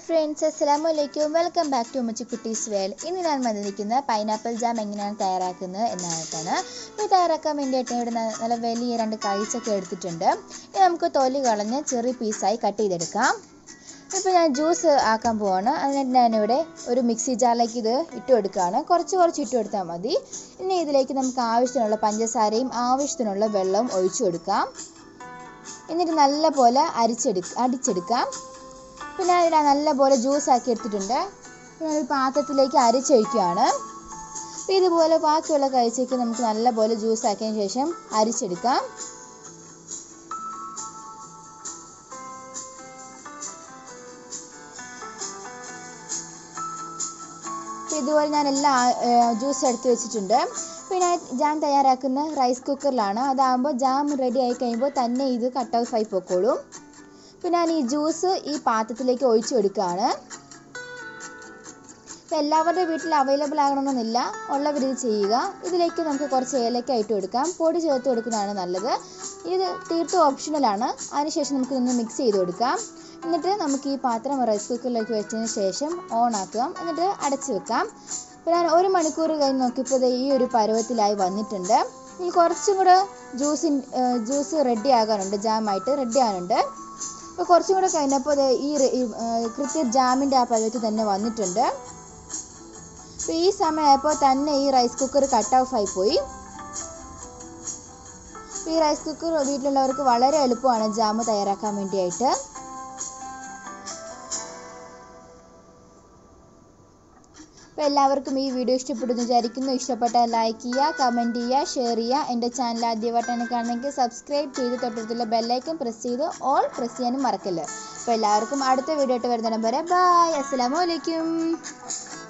friends അസ്സലാമു അലൈക്കും welcome back to ഉമ്മച്ചിക്കുട്ടീസ് വേൽ ഇന്ന് ഞാൻ വന്നിരിക്കുന്ന പൈനാപ്പിൾ ജാം എങ്ങനെയാണ് തയ്യാറാക്കുന്നത് എന്നായിട്ടാണ് ഇത് തയ്യാറാക്കാൻ വേണ്ടിയിട്ട് ഇവിടെ ന- നല്ല വലിയ രണ്ട് കഴിച്ചൊക്കെ എടുത്തിട്ടുണ്ട് ഇനി നമുക്ക് തൊലി കളഞ്ഞ് ചെറിയ പീസായി കട്ട് ചെയ്തെടുക്കാം ഇപ്പോൾ ഞാൻ ജ്യൂസ് ആക്കാൻ പോവാണ് അതിനായിട്ട് ഞാനിവിടെ ഒരു മിക്സി ജാറിലേക്ക് ഇത് ഇട്ട് കൊടുക്കുകയാണ് കുറച്ച് കുറച്ച് ഇട്ട് കൊടുത്താൽ മതി ഇനി ഇതിലേക്ക് നമുക്ക് ആവശ്യത്തിനുള്ള പഞ്ചസാരയും ആവശ്യത്തിനുള്ള വെള്ളവും ഒഴിച്ചു കൊടുക്കാം എന്നിട്ട് നല്ല പോലെ അരിച്ചെടുക്ക അടിച്ചെടുക്കാം പിന്നെ ഇതിനെ നല്ലപോലെ ജ്യൂസ് ആക്കി എടുത്തിട്ടുണ്ട് പിന്നെ ഒരു പാത്രത്തിലേക്ക് അരിച്ചൊഴിക്കുകയാണ് അപ്പോൾ ഇതുപോലെ ബാക്കിയുള്ള കഴിച്ചേക്ക് നമുക്ക് നല്ലപോലെ ജ്യൂസ് ആക്കിയതിന് ശേഷം അരിച്ചെടുക്കാം അപ്പോൾ ഇതുപോലെ ഞാൻ എല്ലാ ജ്യൂസ് എടുത്ത് വെച്ചിട്ടുണ്ട് പിന്നെ ജാം തയ്യാറാക്കുന്ന റൈസ് കുക്കറിലാണ് അതാകുമ്പോൾ ജാം റെഡി ആയി കഴിയുമ്പോൾ തന്നെ ഇത് കട്ട് ഓഫ് ആയി പൊക്കോളും പിന്നെ ഞാൻ ഈ ജ്യൂസ് ഈ പാത്രത്തിലേക്ക് ഒഴിച്ചു കൊടുക്കുകയാണ് അപ്പോൾ എല്ലാവരുടെ വീട്ടിൽ അവൈലബിൾ ആകണമെന്നില്ല ഉള്ളവർ ഇത് ചെയ്യുക ഇതിലേക്ക് നമുക്ക് കുറച്ച് ഏലക്ക ഇട്ട് കൊടുക്കാം പൊടി ചേർത്ത് കൊടുക്കുന്നതാണ് നല്ലത് ഇത് തീർത്തും ഓപ്ഷണലാണ് അതിനുശേഷം നമുക്ക് ഇതൊന്ന് മിക്സ് ചെയ്ത് കൊടുക്കാം എന്നിട്ട് നമുക്ക് ഈ പാത്രം റൈസ് കുക്കറിലേക്ക് വെച്ചതിന് ശേഷം ഓൺ ആക്കാം എന്നിട്ട് അടച്ച് വെക്കാം അപ്പോൾ ഞാൻ ഒരു മണിക്കൂർ കഴിഞ്ഞ് നോക്കിയപ്പോൾ ദേ ഈ ഒരു പരുവത്തിലായി വന്നിട്ടുണ്ട് ഇനി കുറച്ചും കൂടെ ജ്യൂസിൻ ജ്യൂസ് റെഡി ആകാനുണ്ട് ജാമായിട്ട് റെഡി ആകാനുണ്ട് അപ്പോൾ കുറച്ചും കൂടെ കഴിഞ്ഞപ്പോൾ ദേ ഈ റെ- ഈ, ആ, കൃത്യ ജാമിൻ്റെ ആ പരുവത്തിൽ തന്നെ വന്നിട്ടുണ്ട് അപ്പോൾ ഈ സമയമായപ്പോൾ തന്നെ ഈ റൈസ് കുക്കർ കട്ട് ഓഫ് ആയി പോയി അപ്പോൾ ഈ റൈസ് കുക്കർ വീട്ടിലുള്ളവർക്ക് വളരെ എളുപ്പമാണ് ജാം തയ്യാറാക്കാൻ വേണ്ടിയായിട്ട് അപ്പോൾ എല്ലാവർക്കും ഈ വീഡിയോ ഇഷ്ടപ്പെടുന്നു വിചാരിക്കുന്നു ഇഷ്ടപ്പെട്ടാൽ ലൈക്ക് ചെയ്യുക കമൻറ്റ് ചെയ്യുക ഷെയർ ചെയ്യുക എൻ്റെ ചാനൽ ആദ്യമായിട്ടാണ് കാണുന്നെങ്കിൽ സബ്സ്ക്രൈബ് ചെയ്ത് തൊട്ടടുത്തുള്ള ബെല്ലൈക്കൺ പ്രസ് ചെയ്ത് ഓൾ പ്രസ് ചെയ്യാനും മറക്കല്ല് അപ്പോൾ എല്ലാവർക്കും അടുത്ത വീഡിയോ ആയിട്ട് വരുന്നിടം വരെ ബായ് അസ്സലാമു അലൈക്കും